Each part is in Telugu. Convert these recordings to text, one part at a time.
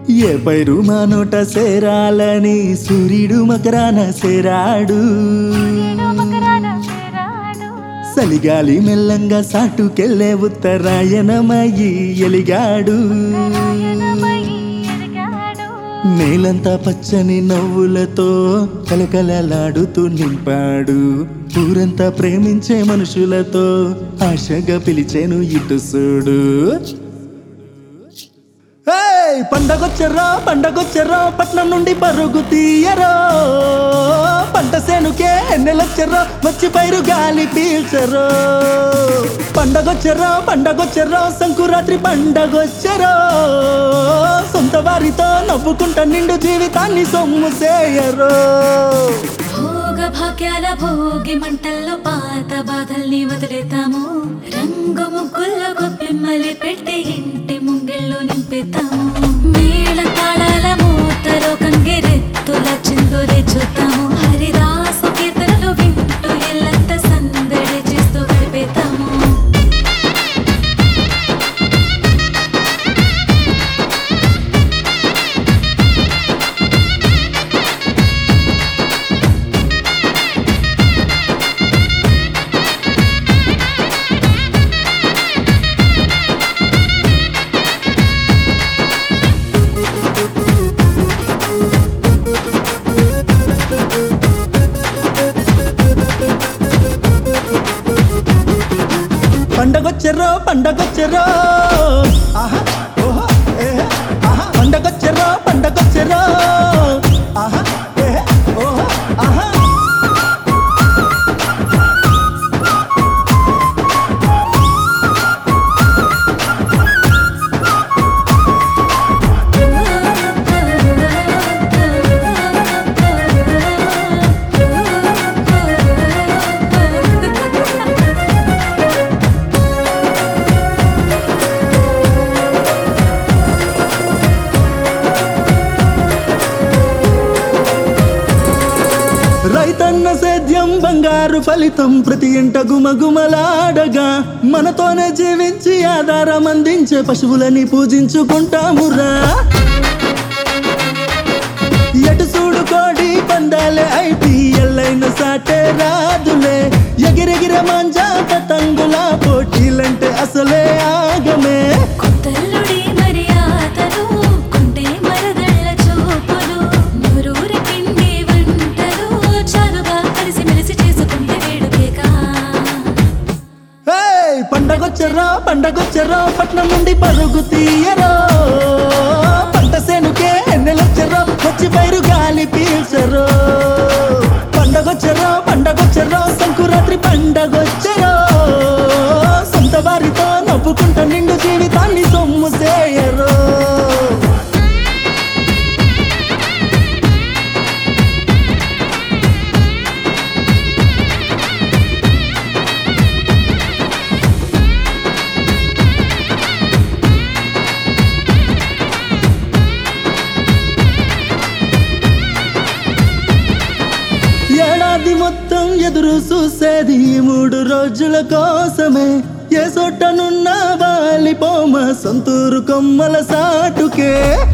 ఏ పైరు మా నోట సేరాలని సూర్యుడు మకరాన సేరాడు సలిగాలి మెల్లంగా సాటుకెళ్ళే ఉత్తరాయణమయ్యి ఎలిగాడు నేలంతా పచ్చని నవ్వులతో కలకలలాడుతూ నింపాడు ఊరంతా ప్రేమించే మనుషులతో ఆశగా పిలిచేను ఇటు చూడు ఏయ్! పండగొచ్చరో పండగొచ్చరో పట్నం నుండి పరుగు తీయరో పంట సేనుకే నెలొచ్చరో వచ్చి పైరు గాలి పీల్చరో పండగొచ్చరో పండగొచ్చరో సంకురాత్రి పండగొచ్చరో సొంత వారితో నవ్వుకుంటా నిండు జీవితాన్ని సొమ్ము చేయరో భోగ భాగ్యాల భోగి మంటల్లో పాత బాధల్ని వదిలేతాము రంగు ముగ్గుల్లో గొప్పిమ్మలి పెట్టి ఇంటి ముంగిళ్ళు నింపేతాము మేళ తాళాల మూతలో కంగిరెత్తుల చిందురే చూద్దాము హరిదాసు కీర్తనలు వింటూ ఇల్లంతా సందడి చేస్తూ గడిపేతాము పండగొచ్చరో పండగొచ్చరో ఆహా ఓహో ఏహే ఆహా పండగొచ్చరో పండగొచ్చరో ఆహా ఏహే ఓహో ఆహా రైతన్న సేద్యం బంగారు ఫలితం ప్రతి ఇంట గుమగుమలాడగా మనతోనే జీవించి ఆధారం అందించే పశువులని పూజించుకుంటామురా ఎటు చూడు కోడి పందాలే ఐటి ఎల్లైన సాటే రాదులే ఎగిరెగిర మాంజా పతంగుల పోటీలంటే అసలే ఆగమే కొత్తల్లుడి మర్యాదలు కుంటే మరదళ్ళ చూపులు నూరూరి పిండి వంటలు చాలుగా కలిసి మెలిసి చేసుకుంటే వేడుకేగా ఏయ్! పండగొచ్చరో పండగొచ్చరో పట్నం నుండి పరుగు తీయరో పంట సేనుకే నెలొచ్చరో వచ్చి పైరు గాలి పీల్చరో పండగొచ్చరో పండగొచ్చరో సంకురాత్రి పండగొచ్చరో సొంత వారితో నవ్వుకుంటా నిండు జీవితాన్ని సొమ్ము చేయరో ఏడాది మొత్తం ఎదురు చూసేది ఈ మూడు రోజుల కోసమే ఏ సొట్టనున్న వాలిపోమ సొంతూరు కొమ్మల సాటుకే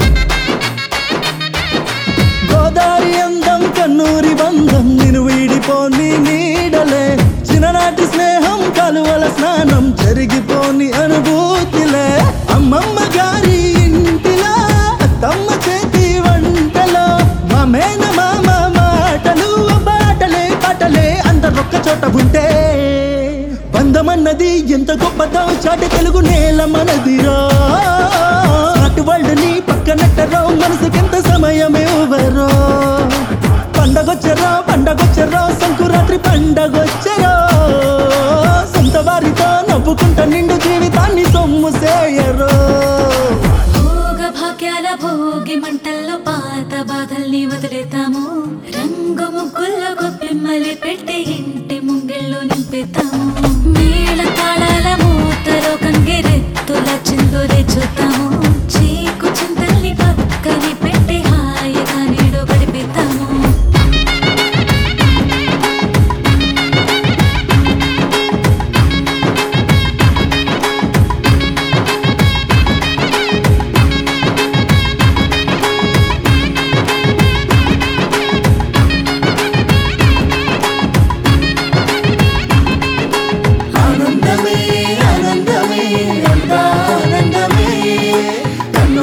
గోదావరి అందం కన్నూరి బంధం నేను వీడిపోని నీడలే చిన్ననాటి స్నేహం కలువల స్నానం జరిగిపోని అనుభూతిలే అమ్మమ్మ గారి ఇంటిలా తమ్మ చేతి వంటలో మా మేన మామ మాటలు బాటలే పాటలే అందరొక్క చోట ఉంటే బంధమన్నది ఎంత గొప్పదో చాటి తెలుగు నేల మనదిరో అటు వాళ్ళని పక్కనట్టరో మనసుకెంత సమయం ఇవ్వరో పండగొచ్చరో పండగొచ్చరో సంకురాత్రి పండగొచ్చరో సొంత వారితో నవ్వుకుంటా నిండు జీవితాన్ని సొమ్ము చేయరో భోగ భాగ్యాల భోగి మంటల్లో పాత బాధల్ని వదిలేతాము రంగు ముగ్గుల్లో గొప్పిమ్మలి పెట్టి ఇంటి ముంగిళ్ళు నింపేతాము మేళ తాళాల మూతలో కంగిరెత్తుల చిందురే చూద్దాము చీకు చింతల్ని పక్కని పెట్టి హాయిగా నీడు గడిపేతాము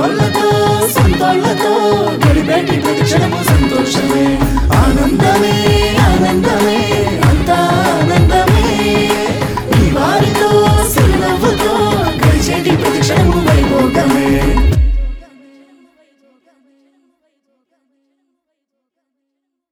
కన్నోళ్ళతో సొంతోళ్ళతో గడిపేటి ప్రతి క్షణము సంతోషమే ఆనందమే ఆనందమే